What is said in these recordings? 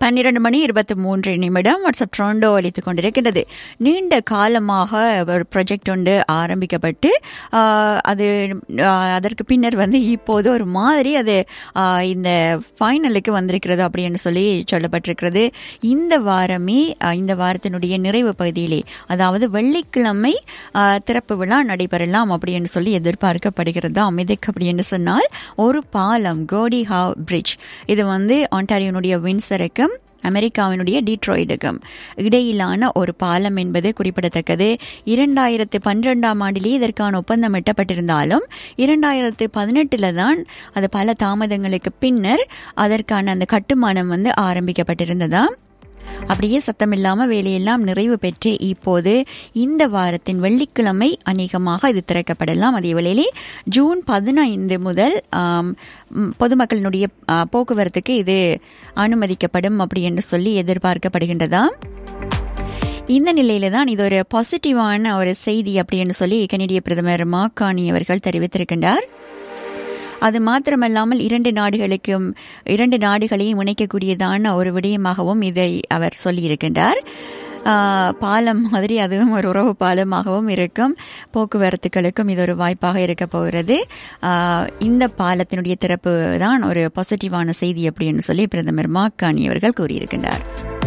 பன்னிரண்டு மணி இருபத்தி மூன்று நிமிடம் வாட்ஸ்அப் ட்ரோண்டோ அளித்துக் கொண்டிருக்கின்றது நீண்ட காலமாக ஒரு ப்ரொஜெக்ட் ஒன்று ஆரம்பிக்கப்பட்டு ஆஹ், அது ஆஹ், அதற்கு பின்னர் வந்து இப்போது ஒரு மாதிரி அது ஆஹ், இந்த ஃபைனலுக்கு வந்திருக்கிறது அப்படின்னு சொல்லி சொல்லப்பட்டிருக்கிறது இந்த வாரமே ஆஹ், இந்த வாரத்தினுடைய நிறைவு பகுதியிலே அதாவது வெள்ளிக்கிழமை ஆஹ், திறப்பு விழா நடைபெறலாம் அப்படின்னு சொல்லி எதிர்பார்க்கப்படுகிறது அமைதிக்கு அப்படின்னு சொன்னால் ஒரு பாலம் கோடி ஹாவ் பிரிட்ஜ் இது வந்து ஆண்டாரியோனுடைய வின்சருக்கும் அமெரிக்காவினுடைய டீட்ராய்டுக்கும் இடையிலான ஒரு பாலம் என்பது குறிப்பிடத்தக்கது இரண்டாயிரத்து பன்னிரெண்டாம் ஆண்டிலேயே இதற்கான ஒப்பந்தம் எட்டப்பட்டிருந்தாலும் இரண்டாயிரத்து பதினெட்டில் தான் அது பல தாமதங்களுக்கு பின்னர் அதற்கான அந்த கட்டுமானம் வந்து ஆரம்பிக்கப்பட்டிருந்ததா அப்படியே சத்தமில்லாம வேலையெல்லாம் நிறைவு பெற்று இப்போது இந்த வாரத்தின் வெள்ளிக்கிழமை அநேகமாக இது திறக்கப்படலாம் அதே வேளையிலே ஜூன் பதினைந்து முதல் ஆம், ம், பொதுமக்களினுடைய ஆ, போக்குவரத்துக்கு இது அனுமதிக்கப்படும் அப்படி என்று சொல்லி எதிர்பார்க்கப்படுகின்றதா இந்த நிலையில தான் இது ஒரு பாசிட்டிவான ஒரு செய்தி அப்படின்னு சொல்லி கனடிய பிரதமர் மாக்கானி அவர்கள் தெரிவித்திருக்கின்றார் அது மாத்திரமல்லாமல் இரண்டு நாடுகளுக்கும் இரண்டு நாடுகளையும் இணைக்கக்கூடியதான ஒரு விடயமாகவும் இதை அவர் சொல்லியிருக்கின்றார் ஆஹ், பாலம் மாதிரி அதுவும் ஒரு உறவு பாலமாகவும் இருக்கும் போக்குவரத்துகளுக்கும் இது ஒரு வாய்ப்பாக இருக்க போகிறது ஆஹ், இந்த பாலத்தினுடைய திறப்பு தான் ஒரு பாசிட்டிவான செய்தி அப்படின்னு சொல்லி பிரதமர் மாக்கானி அவர்கள் கூறியிருக்கின்றார்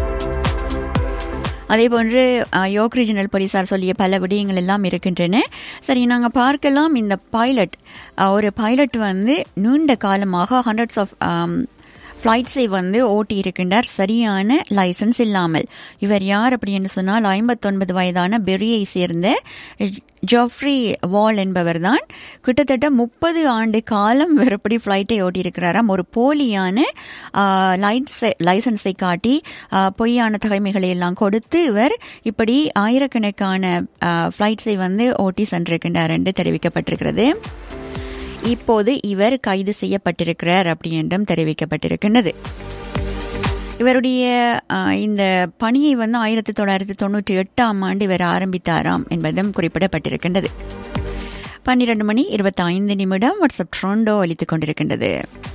அதே போன்று அஹ், யோக் ரீஜனல் போலீசார் சொல்லிய பல விடயங்கள் எல்லாம் இருக்கின்றன சரி நாங்கள் பார்க்கலாம் இந்த பைலட் அஹ், ஒரு பைலட் வந்து நீண்ட காலமாக ஹண்ட்ரட்ஸ் ஆஃப் ஃப்ளைட்ஸை வந்து ஓட்டி இருக்கின்றார் சரியான லைசன்ஸ் இல்லாமல் இவர் யார் அப்படின்னு சொன்னால் ஐம்பத்தொன்பது வயதான பெரியை சேர்ந்த ஜோஃப்ரி வால் என்பவர் தான் கிட்டத்தட்ட முப்பது ஆண்டு காலம் வெறுப்படி ஃப்ளைட்டை ஓட்டியிருக்கிறாராம் ஒரு போலியான லைட்ஸ் லைசன்ஸை காட்டி ஆ, பொய்யான தகைமைகளை எல்லாம் கொடுத்து இவர் இப்படி ஆயிரக்கணக்கான ஃப்ளைட்ஸை வந்து ஓட்டி சென்றிருக்கின்றார் என்று தெரிவிக்கப்பட்டிருக்கிறது இப்போது இவர் கைது செய்யப்பட்டிருக்கிறார் அப்படி என்றும் தெரிவிக்கப்பட்டிருக்கின்றது இவருடைய அஹ், இந்த பணியை வந்து ஆயிரத்தி தொள்ளாயிரத்தி தொண்ணூற்றி எட்டாம் ஆண்டு இவர் ஆரம்பித்தாராம் என்பதும் குறிப்பிடப்பட்டிருக்கின்றது பன்னிரண்டு மணி இருபத்தி ஐந்து நிமிடம் வாட்ஸ்அப் ட்ரோண்டோ அளித்துக் கொண்டிருக்கின்றது